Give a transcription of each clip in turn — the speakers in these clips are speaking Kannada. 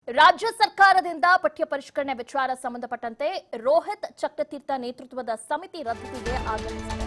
ರಾಜ್ಯ ಸರ್ಕಾರದಿಂದ ಪಠ್ಯ ಪರಿಷ್ಕರಣೆ ವಿಚಾರ ಸಂಬಂಧಪಟ್ಟಂತೆ ರೋಹಿತ್ ಚಕ್ರತೀರ್ಥ ನೇತೃತ್ವದ ಸಮಿತಿ ರದ್ದತಿಗೆ ಆಗ್ರಹಿಸಿದೆ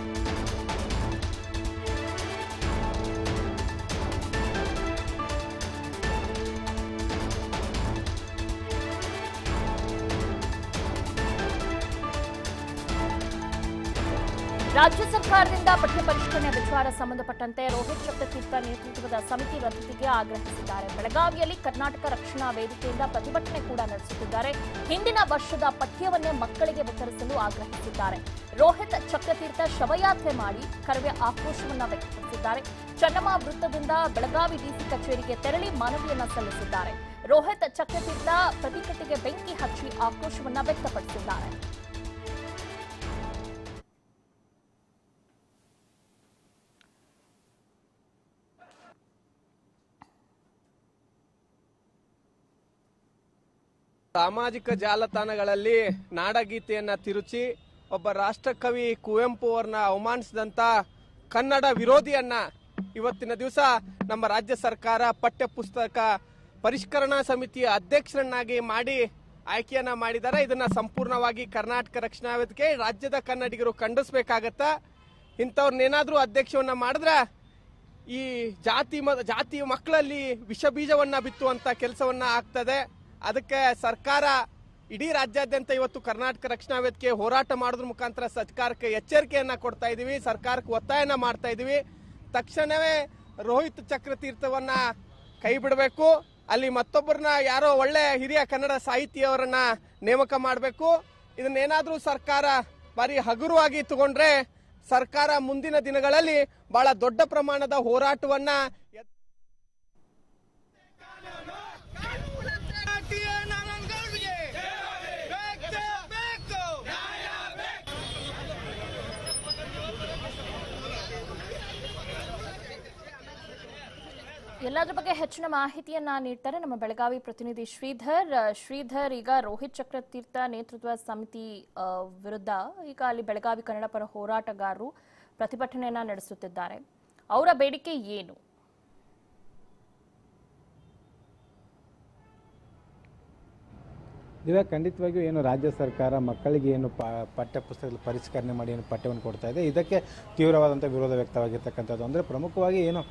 ರಾಜ್ಯ ಸರ್ಕಾರದಿಂದ ಪಠ್ಯ ಪರಿಷ್ಕರಣೆ ವಿಚಾರ ಸಂಬಂಧಪಟ್ಟಂತೆ ರೋಹಿತ್ ಚಕ್ರತೀರ್ಥ ನೇತೃತ್ವದ ಸಮಿತಿ ರದ್ದತಿಗೆ ಆಗ್ರಹಿಸಿದ್ದಾರೆ ಬೆಳಗಾವಿಯಲ್ಲಿ ಕರ್ನಾಟಕ ರಕ್ಷಣಾ ವೇದಿಕೆಯಿಂದ ಪ್ರತಿಭಟನೆ ಕೂಡ ನಡೆಸುತ್ತಿದ್ದಾರೆ ಹಿಂದಿನ ವರ್ಷದ ಪಠ್ಯವನ್ನೇ ಮಕ್ಕಳಿಗೆ ವಿತರಿಸಲು ಆಗ್ರಹಿಸಿದ್ದಾರೆ ರೋಹಿತ್ ಚಕ್ರತೀರ್ಥ ಶವಯಾತ್ರೆ ಮಾಡಿ ಕರವೇ ಆಕ್ರೋಶವನ್ನ ವ್ಯಕ್ತಪಡಿಸಿದ್ದಾರೆ ಚನ್ನಮ್ಮ ವೃತ್ತದಿಂದ ಬೆಳಗಾವಿ ಡಿಸಿ ಕಚೇರಿಗೆ ತೆರಳಿ ಮನವಿಯನ್ನ ಸಲ್ಲಿಸಿದ್ದಾರೆ ರೋಹಿತ್ ಚಕ್ರತೀರ್ಥ ಪ್ರತಿಕೃತಿಗೆ ಬೆಂಕಿ ಹಚ್ಚಿ ಆಕ್ರೋಶವನ್ನ ವ್ಯಕ್ತಪಡಿಸಿದ್ದಾರೆ ಸಾಮಾಜಿಕ ಜಾಲತಾಣಗಳಲ್ಲಿ ನಾಡಗೀತೆಯನ್ನ ತಿರುಚಿ ಒಬ್ಬ ರಾಷ್ಟ್ರಕವಿ ಕುವೆಂಪು ಅವರನ್ನ ಅವಮಾನಿಸಿದಂತ ಕನ್ನಡ ವಿರೋಧಿಯನ್ನ ಇವತ್ತಿನ ದಿವಸ ನಮ್ಮ ರಾಜ್ಯ ಸರ್ಕಾರ ಪಠ್ಯ ಪುಸ್ತಕ ಪರಿಷ್ಕರಣಾ ಸಮಿತಿಯ ಅಧ್ಯಕ್ಷರನ್ನಾಗಿ ಮಾಡಿ ಆಯ್ಕೆಯನ್ನ ಮಾಡಿದ್ದಾರೆ ಇದನ್ನ ಸಂಪೂರ್ಣವಾಗಿ ಕರ್ನಾಟಕ ರಕ್ಷಣಾ ವೇದಿಕೆ ರಾಜ್ಯದ ಕನ್ನಡಿಗರು ಖಂಡಿಸ್ಬೇಕಾಗತ್ತ ಇಂಥವ್ರನ್ನೇನಾದ್ರೂ ಅಧ್ಯಕ್ಷವನ್ನ ಮಾಡಿದ್ರೆ ಈ ಜಾತಿ ಮ- ಜಾತಿ ಮಕ್ಕಳಲ್ಲಿ ವಿಷ ಬೀಜವನ್ನ ಬಿತ್ತುವಂತ ಕೆಲಸವನ್ನ ಆಗ್ತದೆ ಅದಕ್ಕೆ ಸರ್ಕಾರ ಇಡೀ ರಾಜ್ಯಾದ್ಯಂತ ಇವತ್ತು ಕರ್ನಾಟಕ ರಕ್ಷಣಾ ವೇದಿಕೆ ಹೋರಾಟ ಮಾಡೋದ್ರ ಮುಖಾಂತರ ಸರ್ಕಾರಕ್ಕೆ ಎಚ್ಚರಿಕೆಯನ್ನ ಕೊಡ್ತಾ ಇದೀವಿ ಸರ್ಕಾರಕ್ಕೆ ಒತ್ತಾಯನ ಮಾಡ್ತಾ ಇದೀವಿ ತಕ್ಷಣವೇ ರೋಹಿತ್ ಚಕ್ರತೀರ್ಥವನ್ನ ಕೈ ಬಿಡಬೇಕು ಅಲ್ಲಿ ಮತ್ತೊಬ್ಬರನ್ನ ಯಾರೋ ಒಳ್ಳೆ ಹಿರಿಯ ಕನ್ನಡ ಸಾಹಿತಿಯವರನ್ನ ನೇಮಕ ಮಾಡಬೇಕು ಇದನ್ನೇನಾದ್ರೂ ಸರ್ಕಾರ ಬಾರಿ ಹಗುರವಾಗಿ ತಗೊಂಡ್ರೆ ಸರ್ಕಾರ ಮುಂದಿನ ದಿನಗಳಲ್ಲಿ ಬಹಳ ದೊಡ್ಡ ಪ್ರಮಾಣದ ಹೋರಾಟವನ್ನ ಎತ್- ರಾಷ್ಟ್ರೀಯ ನಾರಾಯಣಗೌಡ್ರಿಗೆ ಬೇಕು ಬೇಕು ಎಲ್ಲದ್ರ ಬಗ್ಗೆ ಹೆಚ್ಚಿನ ಮಾಹಿತಿಯನ್ನ ನೀಡ್ತಾರೆ ನಮ್ಮ ಬೆಳಗಾವಿ ಪ್ರತಿನಿಧಿ ಶ್ರೀಧರ್ ಅಹ್, ಶ್ರೀಧರ್ ಈಗ ರೋಹಿತ್ ಚಕ್ರತೀರ್ಥ ನೇತೃತ್ವ ಸಮಿತಿ ಅಹ್, ವಿರುದ್ಧ ಈಗ ಅಲ್ಲಿ ಬೆಳಗಾವಿ ಕನ್ನಡ ಪರ ಹೋರಾಟಗಾರರು ಪ್ರತಿಭಟನೆಯನ್ನ ನಡೆಸುತ್ತಿದ್ದಾರೆ ಅವರ ಬೇಡಿಕೆ ಏನು ದಿವ್ಯಾ ಖಂಡಿತವಾಗಿಯೂ ಏನು ರಾಜ್ಯ ಸರ್ಕಾರ ಮಕ್ಕಳಿಗೆ ಏನು ಪ ಪಠ್ಯ ಪುಸ್ತಕದಲ್ಲಿ ಪರಿಷ್ಕರಣೆ ಮಾಡಿ ಏನು ಪಠ್ಯವನ್ನು ಕೊಡ್ತಾ ಇದೆ ಇದಕ್ಕೆ ತೀವ್ರವಾದಂಥ ವಿರೋಧ ವ್ಯಕ್ತವಾಗಿರ್ತಕ್ಕಂಥದ್ದು ಅಂದರೆ ಪ್ರಮುಖವಾಗಿ ಏನು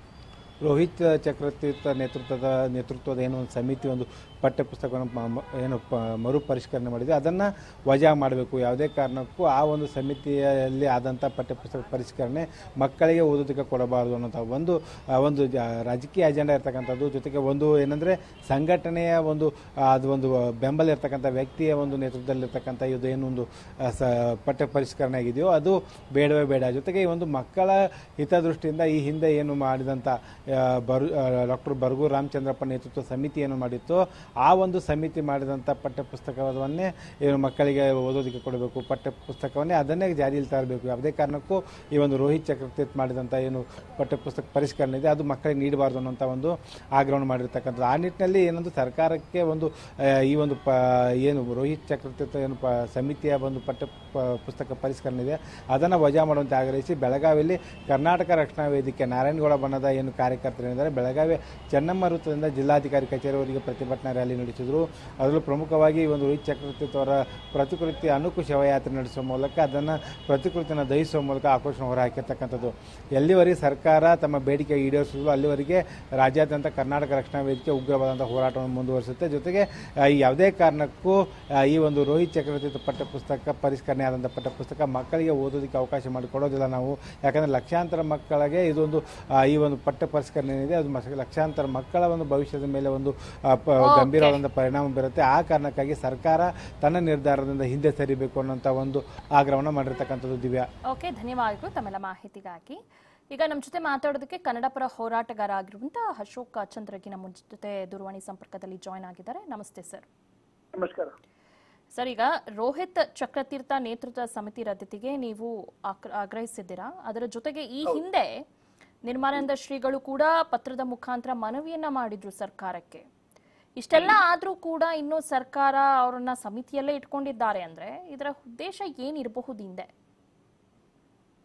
ರೋಹಿತ್ ಚಕ್ರತೀರ್ಥ ನೇತೃತ್ವದ ನೇತೃತ್ವದ ಏನೋ ಒಂದು ಸಮಿತಿ ಒಂದು ಪಠ್ಯ ಪುಸ್ತಕವನ್ನು ಮ- ಮ- ಏನು ಪ ಮರು ಪರಿಷ್ಕರಣೆ ಮಾಡಿದೆ ಅದನ್ನು ವಜಾ ಮಾಡಬೇಕು ಯಾವುದೇ ಕಾರಣಕ್ಕೂ ಆ ಒಂದು ಸಮಿತಿಯಲ್ಲಿ ಆದಂಥ ಪಠ್ಯ ಪುಸ್ತಕ ಪರಿಷ್ಕರಣೆ ಮಕ್ಕಳಿಗೆ ಓದೋದಕ್ಕೆ ಕೊಡಬಾರದು ಅನ್ನೋಂಥ ಒಂದು ಆ, ಒಂದು ಜ- ರಾಜಕೀಯ ಅಜೆಂಡಾ ಇರ್ತಕ್ಕಂಥದ್ದು ಜೊತೆಗೆ ಒಂದು ಏನಂದರೆ ಸಂಘಟನೆಯ ಒಂದು ಆ, ಅದು ಒಂದು ಬೆಂಬಲ ಇರ್ತಕ್ಕಂಥ ವ್ಯಕ್ತಿಯ ಒಂದು ನೇತೃತ್ವದಲ್ಲಿರ್ತಕ್ಕಂಥ ಇದು ಏನೊಂದು ಆ, ಸ ಪಠ್ಯ ಪರಿಷ್ಕರಣೆ ಆಗಿದೆಯೋ ಅದು ಬೇಡವೇ ಬೇಡ ಜೊತೆಗೆ ಈ ಒಂದು ಮಕ್ಕಳ ಹಿತದೃಷ್ಟಿಯಿಂದ ಈ ಹಿಂದೆ ಏನು ಮಾಡಿದಂಥ ಆ, ಬರು ಡಾಕ್ಟರ್ ಬರ್ಗು ರಾಮಚಂದ್ರಪ್ಪ ನೇತೃತ್ವ ಸಮಿತಿ ಏನು ಮಾಡಿತ್ತು ಆ ಒಂದು ಸಮಿತಿ ಮಾಡಿದಂಥ ಪಠ್ಯ ಪುಸ್ತಕವನ್ನೇ ಏನು ಮಕ್ಕಳಿಗೆ ಓದೋದಕ್ಕೆ ಕೊಡಬೇಕು ಪಠ್ಯ ಪುಸ್ತಕವನ್ನೇ ಅದನ್ನೇ ಜಾರಿಯಲ್ಲಿ ತರಬೇಕು ಯಾವುದೇ ಕಾರಣಕ್ಕೂ ಈ ಒಂದು ರೋಹಿತ್ ಚಕ್ರತೀರ್ಥ ಮಾಡಿದಂಥ ಏನು ಪಠ್ಯ ಪುಸ್ತಕ ಪರಿಷ್ಕರಣೆ ಇದೆ ಅದು ಮಕ್ಕಳಿಗೆ ನೀಡಬಾರ್ದು ಅನ್ನೋಂಥ ಒಂದು ಆಗ್ರಹವನ್ನು ಮಾಡಿರ್ತಕ್ಕಂಥದ್ದು ಆ ನಿಟ್ಟಿನಲ್ಲಿ ಏನೊಂದು ಸರ್ಕಾರಕ್ಕೆ ಒಂದು ಆ, ಈ ಒಂದು ಪ ಏನು ರೋಹಿತ್ ಚಕ್ರತೀರ್ಥ ಏನು ಪ ಸಮಿತಿಯ ಒಂದು ಪಠ್ಯ ಪ- ಪುಸ್ತಕ ಪರಿಷ್ಕರಣೆ ಇದೆ ಅದನ್ನು ವಜಾ ಮಾಡುವಂತೆ ಆಗ್ರಹಿಸಿ ಬೆಳಗಾವಿಯಲ್ಲಿ ಕರ್ನಾಟಕ ರಕ್ಷಣಾ ವೇದಿಕೆ ನಾರಾಯಣಗೌಡ ಬಣ್ಣದ ಏನು ಕಾರ್ಯಕರ್ತರೇನಿದ್ದಾರೆ ಬೆಳಗಾವಿ ಚೆನ್ನಮ್ಮ ವೃತ್ತದಿಂದ ಜಿಲ್ಲಾಧಿಕಾರಿ ಕಚೇರಿವರೆಗೆ ಪ್ರತಿಭಟನಾ ರ್ಯಾಲಿ ನಡೆಸಿದರು ಅದರಲ್ಲೂ ಪ್ರಮುಖವಾಗಿ ಈ ಒಂದು ರೋಹಿತ್ ಚಕ್ರತೀರ್ಥ ಅವರ ಪ್ರತಿಕೃತಿ ಅನುಕು ಶವಯಾತ್ರೆ ನಡೆಸುವ ಮೂಲಕ ಅದನ್ನು ಪ್ರತಿಕೃತಿಯನ್ನು ದಹಿಸುವ ಮೂಲಕ ಆಕ್ರೋಶ ಹೊರಹಾಕಿರ್ತಕ್ಕಂಥದ್ದು ಎಲ್ಲಿವರೆಗೆ ಸರ್ಕಾರ ತಮ್ಮ ಬೇಡಿಕೆ ಈಡೇರಿಸುವುದು ಅಲ್ಲಿವರೆಗೆ ರಾಜ್ಯಾದ್ಯಂತ ಕರ್ನಾಟಕ ರಕ್ಷಣಾ ವೇದಿಕೆ ಉಗ್ರವಾದಂಥ ಹೋರಾಟವನ್ನು ಮುಂದುವರಿಸುತ್ತೆ ಜೊತೆಗೆ ಆ, ಈ ಯಾವುದೇ ಕಾರಣಕ್ಕೂ ಆ, ಈ ಒಂದು ರೋಹಿತ್ ಚಕ್ರವರ್ತಿ ಪಠ್ಯ ಪುಸ್ತಕ ಪರಿಷ್ಕರಣೆ ಆದಂಥ ಪಠ್ಯ ಪುಸ್ತಕ ಮಕ್ಕಳಿಗೆ ಓದೋದಕ್ಕೆ ಅವಕಾಶ ಮಾಡಿಕೊಡೋದಿಲ್ಲ ನಾವು ಯಾಕಂದರೆ ಲಕ್ಷಾಂತರ ಮಕ್ಕಳಿಗೆ ಇದೊಂದು ಆ, ಈ ಒಂದು ಪಠ್ಯ ಪರಿಷ್ಕರಣೆ ಏನಿದೆ ಅದು ಮಸ- ಲಕ್ಷಾಂತರ ಮಕ್ಕಳ ಒಂದು ಭವಿಷ್ಯದ ಮೇಲೆ ಒಂದು ಆ, ಪ- ಗಂಭೀರವಾದಂಥ ಪರಿಣಾಮ ಬೀರುತ್ತೆ ಆ ಕಾರಣಕ್ಕಾಗಿ ಸರ್ಕಾರ ತನ್ನ ನಿರ್ಧಾರದಿಂದ ಹಿಂದೆ ಸರಿಬೇಕು ಅನ್ನೋಂಥ ಒಂದು ಆಗ್ರಹವನ್ನು ಮಾಡಿರ್ತಕ್ಕಂಥದ್ದು ದಿವ್ಯಾ ಓಕೆ ಧನ್ಯವಾದಗಳು ತಮ್ಮೆಲ್ಲ ಮಾಹಿತಿಗಾಗಿ ಈಗ ನಮ್ಮ ಜೊತೆ ಮಾತಾಡೋದಕ್ಕೆ ಕನ್ನಡ ಪರ ಹೋರಾಟಗಾರ ಆಗಿರುವಂತಹ ಅಶೋಕ್ ಚಂದ್ರಗಿ ನಮ್ಮ ಜೊತೆ ದೂರವಾಣಿ ಸಂಪರ್ಕದಲ್ಲಿ ಜಾಯ್ನ್ ಆಗಿದ್ದಾರೆ ನಮಸ್ತೆ ಸರ್ ನಮಸ್ಕಾರ ಸರ್ ಈಗ ರೋಹಿತ್ ಚಕ್ರತೀರ್ಥ ನೇತೃತ್ವ ಸಮಿತಿ ರದ್ದತಿಗೆ ನೀವು ಆಕ್ರ- ಆಗ್ರಹಿಸಿದ್ದೀರಾ ಅದರ ಜೊತೆಗೆ ಈ ಹಿಂದೆ ನಿರ್ಮಾನಂದ ಶ್ರೀಗಳು ಕೂಡ ಪತ್ರದ ಮುಖಾಂತರ ಮನವಿಯನ್ನ ಮಾಡಿದ್ರು ಸರ್ಕಾರಕ್ಕೆ ಇಷ್ಟೆಲ್ಲ ಆದ್ರೂ ಕೂಡ ಇನ್ನೂ ಸರ್ಕಾರ ಅವರನ್ನ ಸಮಿತಿಯಲ್ಲೇ ಇಟ್ಕೊಂಡಿದ್ದಾರೆ ಅಂದ್ರೆ ಇದರ ಉದ್ದೇಶ ಏನಿರಬಹುದು ಹಿಂದೆ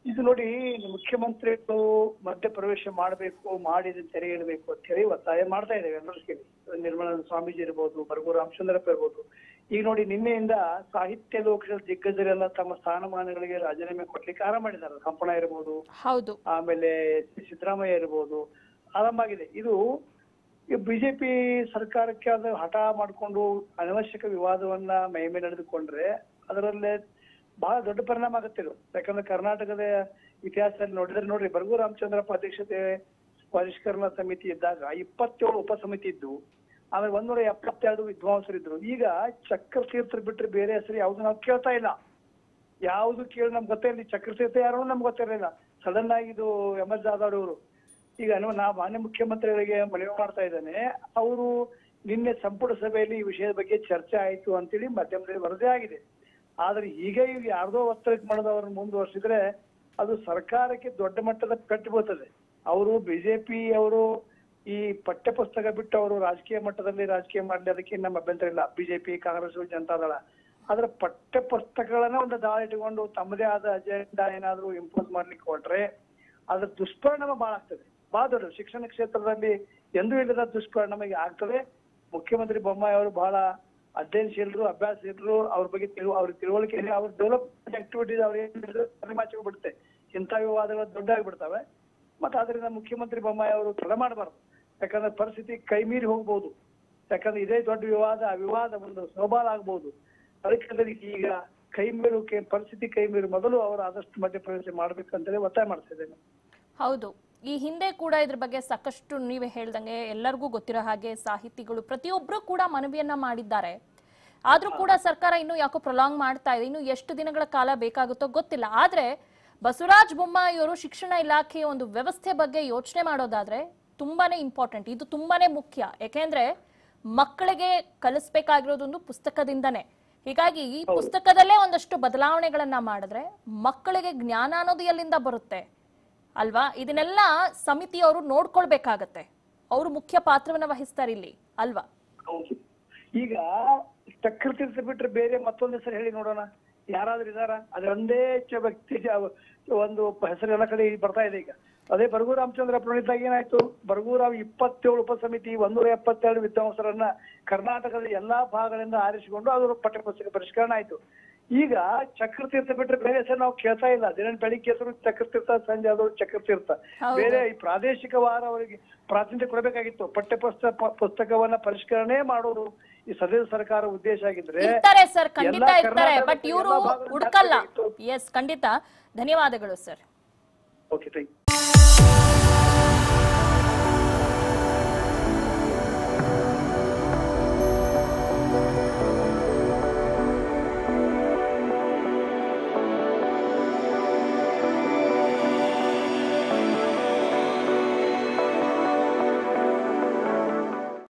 ಇದು ನೋಡಿ ಮುಖ್ಯಮಂತ್ರಿಗಳು ಮಧ್ಯಪ್ರವೇಶ ಮಾಡಬೇಕು ಮಾಡಿದ ತೆರೆ ಇಡಬೇಕು ಅಂತ ಹೇಳಿ ಒತ್ತಾಯ ಮಾಡ್ತಾ ಇದ್ದೇವೆ ಎಲ್ಲರೂ ಸೇರಿ ನಿರ್ಮಲಾ ಸ್ವಾಮೀಜಿ ಇರ್ಬೋದು ಬರಗೂರು ರಾಮಚಂದ್ರಪ್ಪ ಇರ್ಬೋದು ಈಗ ನೋಡಿ ನಿನ್ನೆಯಿಂದ ಸಾಹಿತ್ಯ ಲೋಕದ ದಿಗ್ಗಜರೆಲ್ಲ ತಮ್ಮ ಸ್ಥಾನಮಾನಗಳಿಗೆ ರಾಜೀನಾಮೆ ಕೊಡ್ಲಿಕ್ಕೆ ಆರಂಭ ಮಾಡಿದ್ದಾರೆ ಕಂಪಣ ಇರ್ಬೋದು ಹೌದು ಆಮೇಲೆ ಸಿದ್ದರಾಮಯ್ಯ ಇರ್ಬೋದು ಆರಂಭ ಆಗಿದೆ ಇದು ಬಿಜೆಪಿ ಸರ್ಕಾರಕ್ಕೆ ಅದು ಹಠ ಮಾಡಿಕೊಂಡು ಅನವಶ್ಯಕ ವಿವಾದವನ್ನ ಮೈ ಮೇಲೆ ನಡೆದುಕೊಂಡ್ರೆ ಅದರಲ್ಲೇ ಬಹಳ ದೊಡ್ಡ ಪರಿಣಾಮ ಆಗುತ್ತೆ ಇದು ಯಾಕಂದ್ರೆ ಕರ್ನಾಟಕದ ಇತಿಹಾಸದಲ್ಲಿ ನೋಡಿದ್ರೆ ನೋಡ್ರಿ ಬರಗು ರಾಮಚಂದ್ರಪ್ಪ ಅಧ್ಯಕ್ಷತೆ ಪರಿಷ್ಕರಣಾ ಸಮಿತಿ ಇದ್ದಾಗ ಇಪ್ಪತ್ತೇಳು ಉಪ ಸಮಿತಿ ಇದ್ದು ಆಮೇಲೆ ಒಂದೂರ ಎಪ್ಪತ್ತೆರಡು ವಿದ್ವಾಂಸರಿದ್ರು ಈಗ ಚಕ್ರ ತೀರ್ಥರು ಬಿಟ್ರೆ ಬೇರೆ ಹೆಸರು ಯಾವ್ದು ನಾವು ಕೇಳ್ತಾ ಇಲ್ಲ ಯಾವ್ದು ಕೇಳಿ ನಮ್ಗೆ ಗೊತ್ತೇ ಇಲ್ಲ ಚಕ್ರತೀರ್ಥ ಯಾರು ನಮ್ಗೆ ಗೊತ್ತಿರಲಿಲ್ಲ ಸಡನ್ ಆಗಿ ಇದು ಎಂ ಎಸ್ ಜಾಧವ್ ಅವರು ಈಗ ನಾವು ನಾ ಮಾನ್ಯ ಮುಖ್ಯಮಂತ್ರಿಗಳಿಗೆ ಮನವಿ ಮಾಡ್ತಾ ಇದ್ದೇನೆ ಅವರು ನಿನ್ನೆ ಸಂಪುಟ ಸಭೆಯಲ್ಲಿ ಈ ವಿಷಯದ ಬಗ್ಗೆ ಚರ್ಚೆ ಆಯ್ತು ಅಂತೇಳಿ ಮಾಧ್ಯಮದಲ್ಲಿ ವರದಿ ಆಗಿದೆ ಆದ್ರೆ ಈಗ ಈಗ ಯಾರ್ದೋ ಒತ್ತಡಕ್ಕೆ ಮಾಡೋದವ್ರನ್ನ ಮುಂದುವರ್ಸಿದ್ರೆ ಅದು ಸರ್ಕಾರಕ್ಕೆ ದೊಡ್ಡ ಮಟ್ಟದ ಪೆಟ್ಟು ಬೀಳ್ತದೆ ಅವರು ಬಿಜೆಪಿ ಅವರು ಈ ಪಠ್ಯ ಪುಸ್ತಕ ಬಿಟ್ಟು ಅವರು ರಾಜಕೀಯ ಮಟ್ಟದಲ್ಲಿ ರಾಜಕೀಯ ಮಾಡ್ಲಿ ಅದಕ್ಕೆ ನಮ್ಮ ಅಭ್ಯಂತರ ಇಲ್ಲ ಬಿಜೆಪಿ ಕಾಂಗ್ರೆಸ್ ಜನತಾದಳ ಆದ್ರೆ ಪಠ್ಯ ಪುಸ್ತಕಗಳನ್ನ ಒಂದು ದಾಳ ಇಟ್ಕೊಂಡು ತಮ್ಮದೇ ಆದ ಅಜೆಂಡಾ ಏನಾದ್ರು ಇಂಪೋಸ್ ಮಾಡ್ಲಿಕ್ಕೆ ಹೊರಟ್ರೆ ಅದ್ರ ದುಷ್ಪರಿಣಾಮ ಬಹಳ ಆಗ್ತದೆ ಬಹಳ ದೊಡ್ಡ ಶಿಕ್ಷಣ ಕ್ಷೇತ್ರದಲ್ಲಿ ಎಂದೂ ಇಲ್ಲದ ದುಷ್ಪರಿಣಾಮ ಈಗ ಆಗ್ತದೆ ಮುಖ್ಯಮಂತ್ರಿ ಬೊಮ್ಮಾಯಿ ಅವರು ಬಹಳ ಅಧ್ಯಯನಶೀಲರು ಅಭ್ಯಾಸೀಲರು ಅವ್ರ ಬಗ್ಗೆ ತಿಳು ಅವ್ರ ತಿಳುವಳಿಕೆ ಇದೆ ಅವ್ರ ಡೆವಲಪ್ಮೆಂಟ್ ಆಕ್ಟಿವಿಟೀಸ್ ಅವ್ರ ಏನ್ ಬಿಡುತ್ತೆ ಇಂಥ ವಿವಾದಗಳು ದೊಡ್ಡ ಆಗ್ಬಿಡ್ತವೆ ಮತ್ತೆ ಅದರಿಂದ ಮುಖ್ಯಮಂತ್ರಿ ಬೊಮ್ಮಾಯಿ ಅವರು ತಡ ಮಾಡಬಾರ್ದು ಯಾಕಂದ್ರೆ ಪರಿಸ್ಥಿತಿ ಕೈ ಮೀರಿ ಹೋಗ್ಬೋದು ಯಾಕಂದ್ರೆ ಇದೇ ದೊಡ್ಡ ವಿವಾದ ಆ ವಿವಾದ ಒಂದು ಸೋಬಾಲ್ ಆಗ್ಬೋದು ಅದಕ್ಕೆ ಈಗ ಕೈ ಮೀರೋಕೆ ಪರಿಸ್ಥಿತಿ ಕೈ ಮೀರಿ ಮೊದಲು ಅವರು ಆದಷ್ಟು ಮಧ್ಯಪ್ರವೇಶ ಮಾಡ್ಬೇಕಂತೇಳಿ ಒತ್ತಾಯ ಮಾಡ್ತಾ ಇದ್ದೇನೆ ಹೌದು ಈ ಹಿಂದೆ ಕೂಡ ಇದ್ರ ಬಗ್ಗೆ ಸಾಕಷ್ಟು ನೀವೇ ಹೇಳ್ದಂಗೆ ಎಲ್ಲರಿಗೂ ಗೊತ್ತಿರೋ ಹಾಗೆ ಸಾಹಿತಿಗಳು ಪ್ರತಿಯೊಬ್ಬರು ಕೂಡ ಮನವಿಯನ್ನ ಮಾಡಿದ್ದಾರೆ ಆದ್ರೂ ಕೂಡ ಸರ್ಕಾರ ಇನ್ನು ಯಾಕೋ ಪ್ರೊಲಾಂಗ್ ಮಾಡ್ತಾ ಇದೆ ಇನ್ನು ಎಷ್ಟು ದಿನಗಳ ಕಾಲ ಬೇಕಾಗುತ್ತೋ ಗೊತ್ತಿಲ್ಲ ಆದ್ರೆ ಬಸವರಾಜ ಬೊಮ್ಮಾಯಿ ಅವರು ಶಿಕ್ಷಣ ಇಲಾಖೆಯ ಒಂದು ವ್ಯವಸ್ಥೆ ಬಗ್ಗೆ ಯೋಚನೆ ಮಾಡೋದಾದ್ರೆ ತುಂಬಾನೇ ಇಂಪಾರ್ಟೆಂಟ್ ಇದು ತುಂಬಾನೇ ಮುಖ್ಯ ಯಾಕೆಂದ್ರೆ ಮಕ್ಕಳಿಗೆ ಕಲಿಸ್ಬೇಕಾಗಿರೋದೊಂದು ಪುಸ್ತಕದಿಂದನೇ ಹೀಗಾಗಿ ಈ ಪುಸ್ತಕದಲ್ಲೇ ಒಂದಷ್ಟು ಬದಲಾವಣೆಗಳನ್ನ ಮಾಡಿದ್ರೆ ಮಕ್ಕಳಿಗೆ ಜ್ಞಾನ ಅನ್ನೋದು ಎಲ್ಲಿಂದ ಬರುತ್ತೆ ಅಲ್ವಾ ಇದನ್ನೆಲ್ಲ ಸಮಿತಿಯವರು ನೋಡ್ಕೊಳ್ಬೇಕಾಗತ್ತೆ ಅವರು ಮುಖ್ಯ ಪಾತ್ರವನ್ನ ವಹಿಸ್ತಾರೆ ಇಲ್ಲಿ ಅಲ್ವಾ ಹೌದು ಈಗ ಚಕ್ರತೀರ್ಥ ಬಿಟ್ರೆ ಬೇರೆ ಮತ್ತೊಂದು ಹೆಸರು ಹೇಳಿ ನೋಡೋಣ ಯಾರಾದ್ರೂ ಇದಾರ ಅದೊಂದೇ ಚ- ವ್ಯಕ್ತಿ ಜ- ಒಂದು ಹೆಸರು ಎಲ್ಲ ಕಡೆ ಬರ್ತಾ ಇದೆ ಈಗ ಅದೇ ಬರಗು ರಾಮಚಂದ್ರ ಪ್ರಣೀತಾಗ ಏನಾಯ್ತು ಬರಗೂರಾವ್ ಇಪ್ಪತ್ತೇಳು ಉಪಸಮಿತಿ ಒಂದೂರ ಎಪ್ಪತ್ತೆರಡು ವಿದ್ವಾಂಸರನ್ನ ಕರ್ನಾಟಕದ ಎಲ್ಲಾ ಭಾಗಗಳಿಂದ ಆರಿಸಿಕೊಂಡು ಅದು ಪಠ್ಯಪುಸ್ತಕ ಪರಿಷ್ಕರಣೆ ಆಯ್ತು ಈಗ ಚಕ್ರತೀರ್ಥ ಬಿಟ್ರೆ ಬೇರೆ ಹೆಸರು ನಾವು ಕೇಳ್ತಾ ಇಲ್ಲ ದಿನ ಬೆಳಿಗ್ಗೆ ಹೆಸರು ಚಕ್ರತೀರ್ಥ ಸಂಜೆ ಅದು ಚಕ್ರತೀರ್ಥ ಹೌದು. ಬೇರೆ ಈ ಪ್ರಾದೇಶಿಕವಾದ ಅವರಿಗೆ ಪ್ರಾತಿನಿಧ್ಯ ಕೊಡಬೇಕಾಗಿತ್ತು ಪಠ್ಯ ಪುಸ್ತಕ ಪುಸ್ತಕವನ್ನ ಪರಿಷ್ಕರಣೆ ಮಾಡೋದು ಈ ಸದ್ಯದ ಸರ್ಕಾರ ಉದ್ದೇಶ ಆಗಿದ್ರೆ ಇರ್ತಾರೆ ಸರ್ ಖಂಡಿತ ಎಲ್ಲಾ ಇರ್ತಾರೆ ಕರ್ನಾಟಕದ ಬಟ್ ಇವರು ಎಲ್ಲಾ ಭಾಗದಲ್ಲಿ ಹುಡುಕಲ್ಲ ಜಾತ್ರೆ ಇತ್ತು. ಎಸ್ ಖಂಡಿತ ಧನ್ಯವಾದಗಳು ಸರ್ ಓಕೆ ಥ್ಯಾಂಕ್ ಯು